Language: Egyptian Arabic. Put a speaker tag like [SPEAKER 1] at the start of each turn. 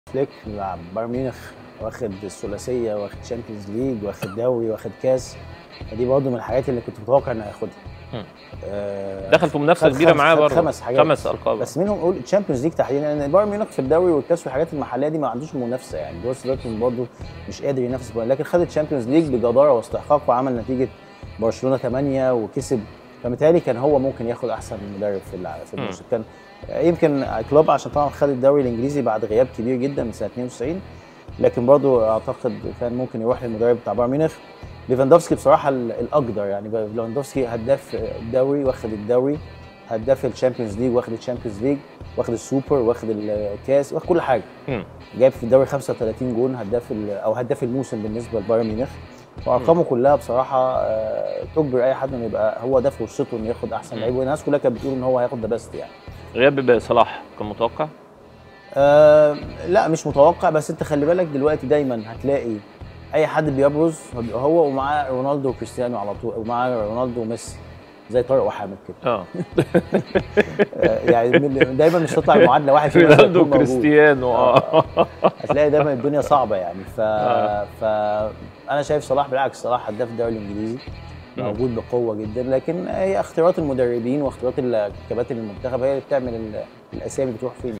[SPEAKER 1] فليك مع بايرن ميونخ واخد الثلاثيه واخد تشامبيونز ليج واخد دوري واخد كاس فدي برضه من الحاجات اللي كنت متوقع انه هياخدها
[SPEAKER 2] مم.
[SPEAKER 1] آه
[SPEAKER 2] دخل في منافسه
[SPEAKER 1] خد
[SPEAKER 2] كبيره
[SPEAKER 1] خمس-
[SPEAKER 2] معاه
[SPEAKER 1] خد
[SPEAKER 2] برضه
[SPEAKER 1] خمس حاجات.
[SPEAKER 2] خمس القاب
[SPEAKER 1] بس منهم اقول الشامبيونز ليج تحديدا لان بايرن ميونخ في الدوري والكاس والحاجات المحليه دي ما عندوش منافسه يعني بروسيا دورتموند برضه مش قادر ينافس بايرن لكن خد الشامبيونز ليج بجداره واستحقاق وعمل نتيجه برشلونه 8 وكسب فمثالي كان هو ممكن ياخد احسن مدرب في الع- في الموسم كان يمكن كلوب عشان طبعا خد الدوري الانجليزي بعد غياب كبير جدا من سنه 92 لكن برضه اعتقد كان ممكن يروح للمدرب بتاع بايرن ميونخ ليفاندوفسكي بصراحه ال- الاقدر يعني ليفاندوفسكي هداف الدوري واخد الدوري هداف الشامبيونز ليج واخد الشامبيونز ليج واخد السوبر واخد الكاس واخد كل حاجه
[SPEAKER 2] مم.
[SPEAKER 1] جايب في الدوري 35 جون هداف ال- او هداف الموسم بالنسبه لبايرن ميونخ وارقامه كلها بصراحه آه، تجبر اي حد انه يبقى هو ده فرصته انه ياخد احسن
[SPEAKER 2] مم.
[SPEAKER 1] لعيب والناس كلها كانت بتقول ان هو هياخد ذا بيست يعني
[SPEAKER 2] غياب صلاح كان متوقع
[SPEAKER 1] آه لا مش متوقع بس انت خلي بالك دلوقتي دايما هتلاقي اي حد بيبرز بيبقى هو ومعاه رونالدو وكريستيانو على طول ومعاه رونالدو وميسي زي طارق وحامد كده
[SPEAKER 2] اه
[SPEAKER 1] آه يعني من- دايما مش تطلع المعادله واحد فيهم لازم
[SPEAKER 2] رونالدو
[SPEAKER 1] يكون موجود.
[SPEAKER 2] كريستيانو اه
[SPEAKER 1] هتلاقي دايما الدنيا صعبه يعني ف...
[SPEAKER 2] آه.
[SPEAKER 1] ف انا شايف صلاح بالعكس صلاح هداف الدوري الانجليزي
[SPEAKER 2] مم.
[SPEAKER 1] موجود بقوه جدا لكن هي اختيارات المدربين واختيارات الكباتن المنتخب هي اللي بتعمل ال- الاسامي بتروح فين